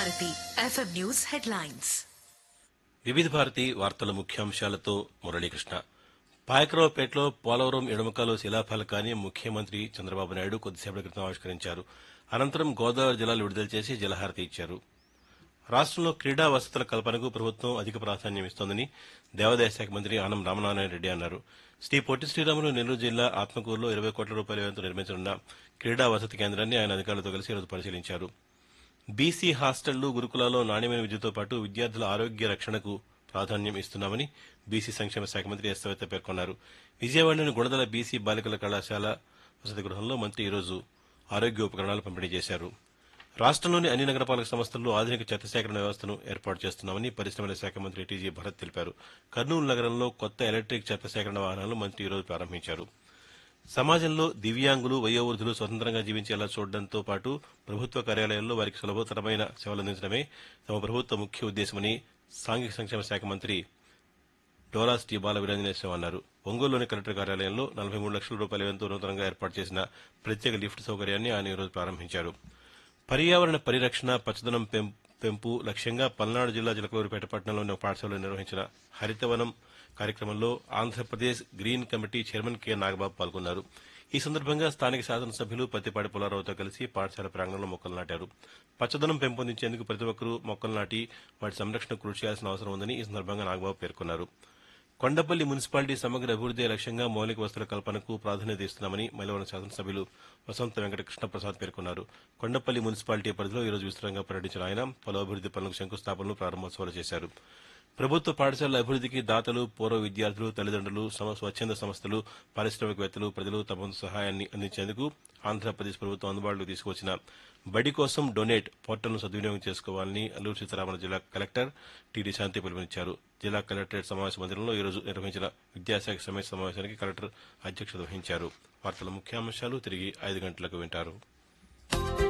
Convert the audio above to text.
Bharati FM news headlines వివిధ భారతి వార్తల ముఖ్యాంశాలతో మురళీకృష్ణ పాయకరావుపేటలో పోలవరం ఎడమకాలు శిలాఫలకాన్ని ముఖ్యమంత్రి చంద్రబాబు నాయుడు కొద్దిసేపటి క్రితం ఆవిష్కరించారు అనంతరం గోదావరి జలాలు విడుదల చేసి జలహారతి ఇచ్చారు రాష్ట్రంలో క్రీడా వసతుల కల్పనకు ప్రభుత్వం అధిక ప్రాధాన్యం ఇస్తోందని దేవాదాయ శాఖ మంత్రి ఆనం రామనారాయణ రెడ్డి అన్నారు శ్రీ పొట్టి శ్రీరాములు నెల్లూరు జిల్లా ఆత్మకూరులో ఇరవై కోట్ల రూపాయల వ్యయంతో నిర్మించనున్న క్రీడా వసతి కేంద్రాన్ని ఆయన అధికారులతో కలిసి ఈరోజు పరిశీలించారు బీసీ హాస్టళ్లు గురుకులాల్లో నాణ్యమైన విద్యతో పాటు విద్యార్థుల ఆరోగ్య రక్షణకు ప్రాధాన్యం ఇస్తున్నామని బీసీ సంక్షేమ శాఖ మంత్రి ఎస్ సవిత పేర్కొన్నారు విజయవాడలోని గుణదల బీసీ బాలికల కళాశాల వసతి గృహంలో మంత్రి ఈరోజు ఆరోగ్య ఉపకరణాలు పంపిణీ చేశారు రాష్ట్రంలోని అన్ని నగరపాలక సంస్థల్లో ఆధునిక చెత్త సేకరణ వ్యవస్థను ఏర్పాటు చేస్తున్నామని పరిశ్రమల శాఖ మంత్రి టీజీ భరత్ తెలిపారు కర్నూలు నగరంలో కొత్త ఎలక్ట్రిక్ చెత్త సేకరణ వాహనాలను మంత్రి ఈరోజు ప్రారంభించారు సమాజంలో దివ్యాంగులు వయోవృద్ధులు స్వతంత్రంగా జీవించేలా చూడడంతో పాటు ప్రభుత్వ కార్యాలయాల్లో వారికి సులభతరమైన సేవలు అందించడమే తమ ప్రభుత్వ ముఖ్య ఉద్దేశమని సాంఘిక సంక్షేమ శాఖ మంత్రి డోరాస్ టీ బాల వీరాంజనేశ్వరం అన్నారు ఒంగోలులోని కలెక్టర్ కార్యాలయంలో నలభై మూడు లక్షల రూపాయల వ్యయంతో నూతనంగా ఏర్పాటు చేసిన ప్రత్యేక లిఫ్ట్ సౌకర్యాన్ని ఆయన ఈరోజు ప్రారంభించారు పర్యావరణ పరిరక్షణ పచ్చదనం పెం- పెంపు లక్ష్యంగా పల్నాడు జిల్లా చిలకలూరుపేట పట్టణంలోని ఒక పాఠశాలలో నిర్వహించిన హరితవనం కార్యక్రమంలో Andhra Pradesh green committee chairman K Nagababu పాల్గొన్నారు ఈ సందర్భంగా స్థానిక శాసనసభ్యులు పత్తిపాటి పుల్లారావుతో కలిసి పాఠశాల ప్రాంగణంలో మొక్కలు నాటారు పచ్చదనం పెంపొందించేందుకు ప్రతి ఒక్కరూ మొక్కలు నాటి వాటి సంరక్షణకు కృషి చేయాల్సిన అవసరం ఉందని ఈ సందర్భంగా నాగబాబు పేర్కొన్నారు కొండపల్లి మున్సిపాలిటీ సమగ్ర అభివృద్ధి లక్ష్యంగా మౌలిక వసతుల కల్పనకు ప్రాధాన్యత ఇస్తున్నామని మైలవరం శాసనసభ్యులు వసంత వెంకట కృష్ణప్రసాద్ పేర్కొన్నారు కొండపల్లి మున్సిపాలిటీ పరిధిలో ఈరోజు విస్తృతంగా పర్యటించిన ఆయన పలు అభివృద్ధి పనులకు శంకుస్థాపనలు ప్రారంభోత్సవాలు చేశారు ప్రభుత్వ పాఠశాలల అభివృద్ధికి దాతలు పూర్వ విద్యార్థులు తల్లిదండ్రులు సమ స్వచ్ఛంద సంస్థలు పారిశ్రామికవేత్తలు ప్రజలు తమ వంతు సహాయాన్ని అందించేందుకు ఆంధ్రప్రదేశ్ ప్రభుత్వం అందుబాటులోకి తీసుకువచ్చిన బడి కోసం డొనేట్ పోర్టల్ను సద్వినియోగం చేసుకోవాలని అల్లూరు సీతారామరాజు జిల్లా కలెక్టర్ టీడీ శాంతి పిలుపునిచ్చారు జిల్లా కలెక్టరేట్ సమావేశ మందిరంలో ఈరోజు నిర్వహించిన విద్యాశాఖ సమేత సమావేశానికి కలెక్టర్ అధ్యక్షత వహించారు వార్తల ముఖ్యాంశాలు తిరిగి ఐదు గంటలకు వింటారు